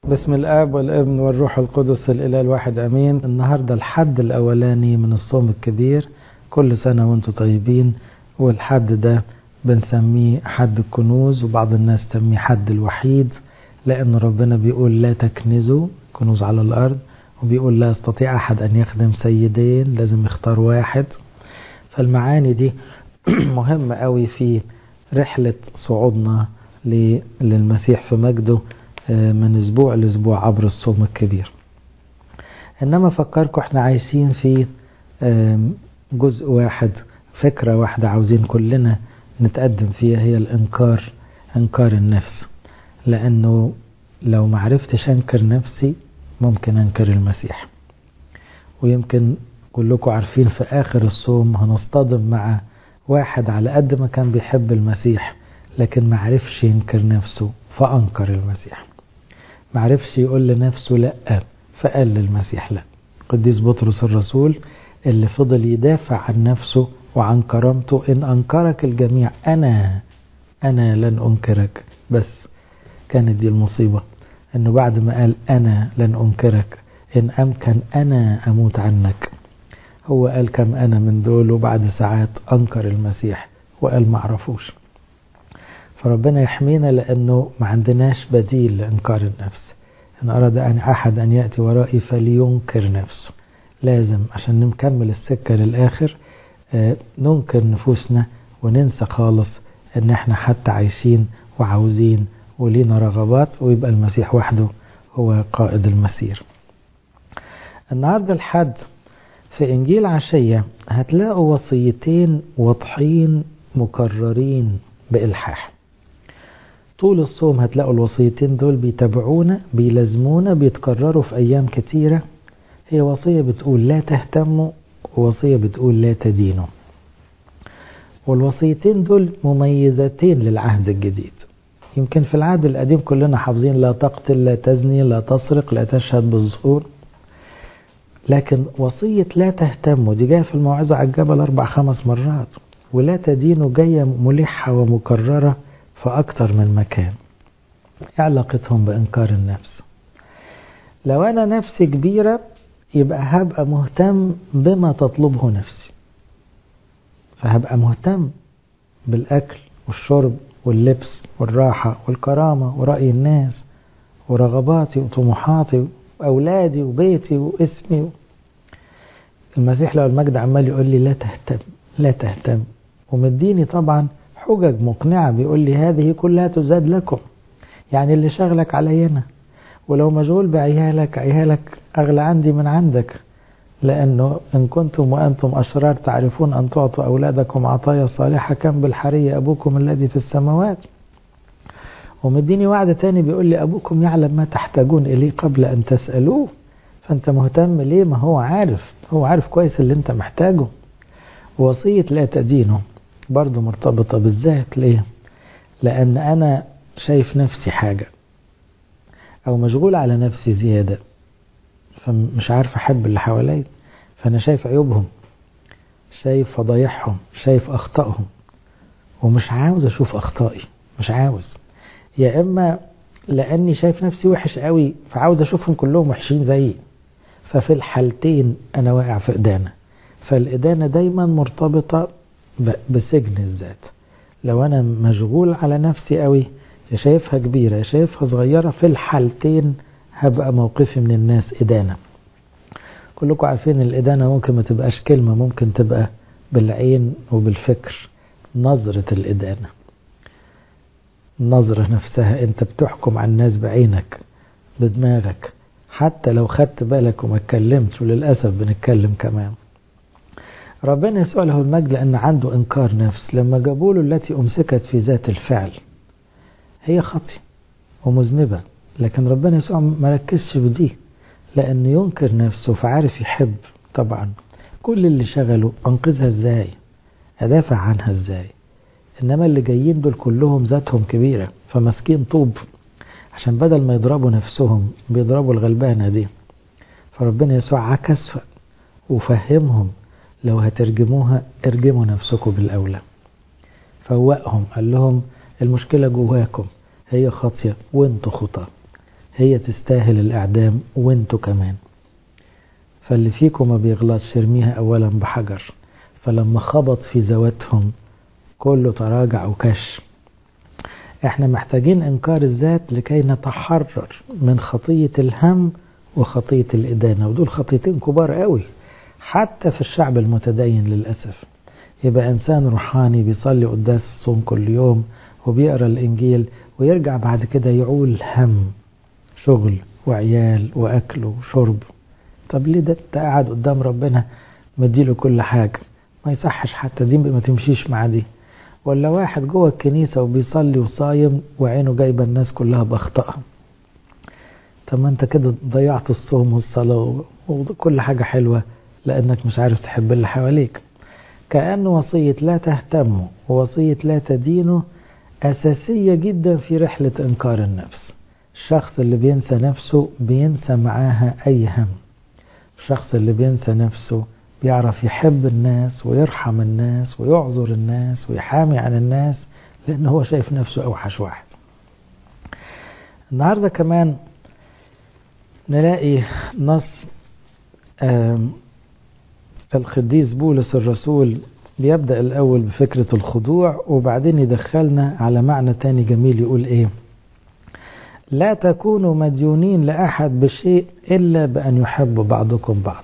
بسم الآب والابن والروح القدس الإله الواحد أمين النهاردة الحد الأولاني من الصوم الكبير كل سنة وانتم طيبين والحد ده بنسميه حد الكنوز وبعض الناس تسميه حد الوحيد لأن ربنا بيقول لا تكنزوا كنوز على الأرض وبيقول لا يستطيع أحد أن يخدم سيدين لازم يختار واحد فالمعاني دي مهمة قوي في رحلة صعودنا للمسيح في مجده من اسبوع لاسبوع عبر الصوم الكبير انما فكركم احنا عايشين في جزء واحد فكرة واحدة عاوزين كلنا نتقدم فيها هي الانكار انكار النفس لانه لو معرفتش انكر نفسي ممكن انكر المسيح ويمكن كلكم عارفين في اخر الصوم هنصطدم مع واحد على قد ما كان بيحب المسيح لكن معرفش ينكر نفسه فانكر المسيح معرفش يقول لنفسه لا فقال للمسيح لا قديس بطرس الرسول اللي فضل يدافع عن نفسه وعن كرامته إن أنكرك الجميع أنا أنا لن أنكرك بس كانت دي المصيبة أنه بعد ما قال أنا لن أنكرك إن أمكن أنا أموت عنك هو قال كم أنا من دول وبعد ساعات أنكر المسيح وقال معرفوش فربنا يحمينا لأنه ما عندناش بديل لإنكار النفس إن أراد أن أحد أن يأتي ورائي فلينكر نفسه لازم عشان نكمل السكة للآخر ننكر نفوسنا وننسى خالص إن إحنا حتى عايشين وعاوزين ولينا رغبات ويبقى المسيح وحده هو قائد المسير النهاردة الحد في إنجيل عشية هتلاقوا وصيتين واضحين مكررين بإلحاح طول الصوم هتلاقوا الوصيتين دول بيتابعونا بيلزمونا بيتكرروا في أيام كتيرة هي وصية بتقول لا تهتموا ووصية بتقول لا تدينوا والوصيتين دول مميزتين للعهد الجديد يمكن في العهد القديم كلنا حافظين لا تقتل لا تزني لا تسرق لا تشهد بالزور لكن وصية لا تهتموا دي جاية في الموعظة على الجبل أربع خمس مرات ولا تدينوا جاية ملحة ومكررة في أكتر من مكان علاقتهم بإنكار النفس لو أنا نفسي كبيرة يبقى هبقى مهتم بما تطلبه نفسي فهبقى مهتم بالأكل والشرب واللبس والراحة والكرامة ورأي الناس ورغباتي وطموحاتي وأولادي وبيتي واسمي المسيح لو المجد عمال يقول لي لا تهتم لا تهتم ومديني طبعا حجج مقنعة بيقول لي هذه كلها تزاد لكم يعني اللي شغلك علينا ولو مشغول بعيالك عيالك أغلى عندي من عندك لأنه إن كنتم وأنتم أشرار تعرفون أن تعطوا أولادكم عطايا صالحة كم بالحرية أبوكم الذي في السماوات ومديني وعد تاني بيقول لي أبوكم يعلم ما تحتاجون إليه قبل أن تسألوه فأنت مهتم ليه ما هو عارف هو عارف كويس اللي أنت محتاجه وصية لا تدينه برضه مرتبطة بالذات ليه لأن أنا شايف نفسي حاجة أو مشغول على نفسي زيادة فمش عارف أحب اللي حواليا فأنا شايف عيوبهم شايف فضايحهم شايف أخطائهم ومش عاوز أشوف أخطائي مش عاوز يا إما لأني شايف نفسي وحش قوي فعاوز أشوفهم كلهم وحشين زيي ففي الحالتين أنا واقع في إدانة فالإدانة دايما مرتبطة بسجن الذات لو أنا مشغول على نفسي قوي يا شايفها كبيرة يا شايفها صغيرة في الحالتين هبقى موقفي من الناس إدانة كلكم عارفين الإدانة ممكن ما تبقاش كلمة ممكن تبقى بالعين وبالفكر نظرة الإدانة النظرة نفسها أنت بتحكم على الناس بعينك بدماغك حتى لو خدت بالك وما اتكلمتش وللأسف بنتكلم كمان ربنا يسوع له المجد لأن عنده إنكار نفس لما جابوا له التي أمسكت في ذات الفعل هي خطي ومذنبة لكن ربنا يسوع ما ركزش في دي لأن ينكر نفسه فعارف يحب طبعا كل اللي شغله أنقذها إزاي أدافع عنها إزاي إنما اللي جايين دول كلهم ذاتهم كبيرة فماسكين طوب عشان بدل ما يضربوا نفسهم بيضربوا الغلبانة دي فربنا يسوع عكس وفهمهم لو هترجموها ارجموا نفسكم بالأولى فوقهم قال لهم المشكلة جواكم هي خاطية وانتوا خطاة هي تستاهل الإعدام وانتوا كمان فاللي فيكم ما بيغلطش يرميها أولا بحجر فلما خبط في ذواتهم كله تراجع وكش احنا محتاجين انكار الذات لكي نتحرر من خطية الهم وخطية الإدانة ودول خطيتين كبار قوي حتى في الشعب المتدين للأسف يبقى إنسان روحاني بيصلي قداس الصوم كل يوم وبيقرأ الإنجيل ويرجع بعد كده يعول هم شغل وعيال وأكل وشرب طب ليه ده انت قاعد قدام ربنا مديله كل حاجة ما يصحش حتى دي ما تمشيش مع دي ولا واحد جوه الكنيسة وبيصلي وصايم وعينه جايبة الناس كلها بأخطائها طب ما انت كده ضيعت الصوم والصلاة وكل حاجة حلوة لأنك مش عارف تحب اللي حواليك كأن وصية لا تهتموا ووصية لا تدينوا أساسية جدا في رحلة إنكار النفس الشخص اللي بينسى نفسه بينسى معاها أي هم الشخص اللي بينسى نفسه بيعرف يحب الناس ويرحم الناس ويعذر الناس ويحامي عن الناس لأن هو شايف نفسه أوحش واحد النهاردة كمان نلاقي نص القديس بولس الرسول بيبدأ الأول بفكرة الخضوع وبعدين يدخلنا على معنى تاني جميل يقول إيه لا تكونوا مديونين لأحد بشيء إلا بأن يحب بعضكم بعض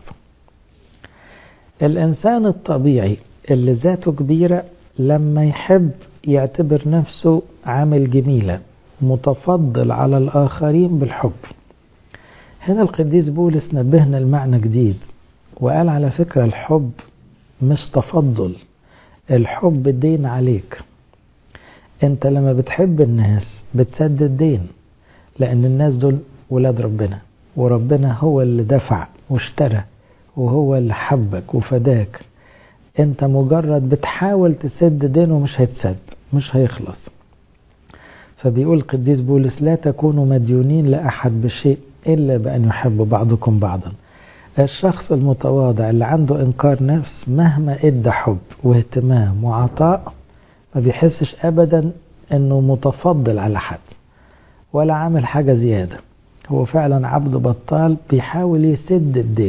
الإنسان الطبيعي اللي ذاته كبيرة لما يحب يعتبر نفسه عامل جميلة متفضل على الآخرين بالحب هنا القديس بولس نبهنا المعنى جديد وقال على فكرة الحب مش تفضل الحب دين عليك انت لما بتحب الناس بتسدد دين لأن الناس دول ولاد ربنا وربنا هو اللي دفع واشترى وهو اللي حبك وفداك انت مجرد بتحاول تسد دينه مش هيتسد مش هيخلص فبيقول القديس بولس لا تكونوا مديونين لأحد بشيء إلا بأن يحب بعضكم بعضا الشخص المتواضع اللي عنده إنكار نفس مهما إدى حب واهتمام وعطاء ما بيحسش أبدا أنه متفضل على حد ولا عامل حاجة زيادة هو فعلا عبد بطال بيحاول يسد الدين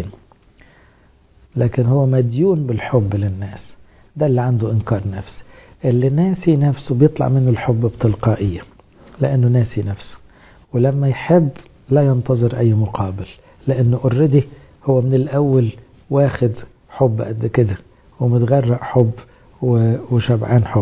لكن هو مديون بالحب للناس ده اللي عنده إنكار نفس اللي ناسي نفسه بيطلع منه الحب بتلقائية لأنه ناسي نفسه ولما يحب لا ينتظر أي مقابل لأنه اوريدي هو من الأول واخد حب قد كده ومتغرق حب وشبعان حب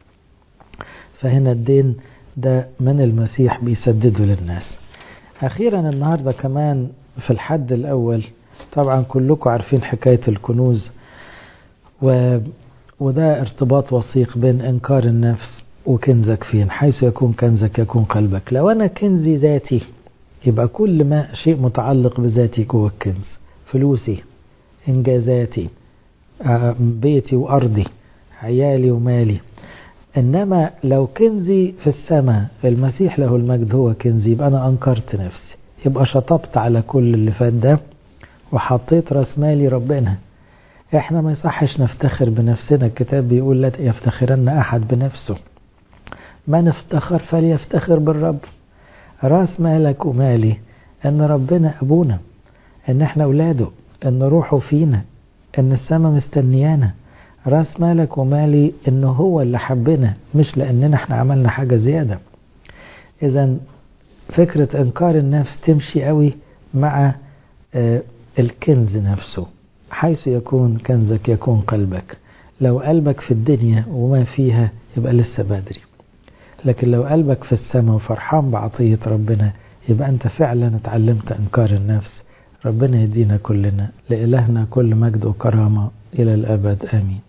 فهنا الدين ده من المسيح بيسدده للناس أخيرا النهاردة كمان في الحد الأول طبعا كلكم عارفين حكاية الكنوز و... وده ارتباط وثيق بين إنكار النفس وكنزك فين حيث يكون كنزك يكون قلبك لو أنا كنزي ذاتي يبقى كل ما شيء متعلق بذاتي جوه الكنز فلوسي إنجازاتي بيتي وأرضي عيالي ومالي إنما لو كنزي في السماء المسيح له المجد هو كنزي يبقى أنا أنكرت نفسي يبقى شطبت على كل اللي فات ده وحطيت راس مالي ربنا احنا ما يصحش نفتخر بنفسنا الكتاب بيقول لا يفتخرن أحد بنفسه من افتخر فليفتخر بالرب راس مالك ومالي ان ربنا ابونا ان احنا اولاده ان روحه فينا ان السماء مستنيانا راس مالك ومالي ان هو اللي حبنا مش لاننا احنا عملنا حاجة زيادة اذا فكرة انكار النفس تمشي قوي مع الكنز نفسه حيث يكون كنزك يكون قلبك لو قلبك في الدنيا وما فيها يبقى لسه بدري لكن لو قلبك في السماء وفرحان بعطية ربنا يبقى أنت فعلا اتعلمت إنكار النفس ربنا يدينا كلنا لإلهنا كل مجد وكرامة إلى الأبد آمين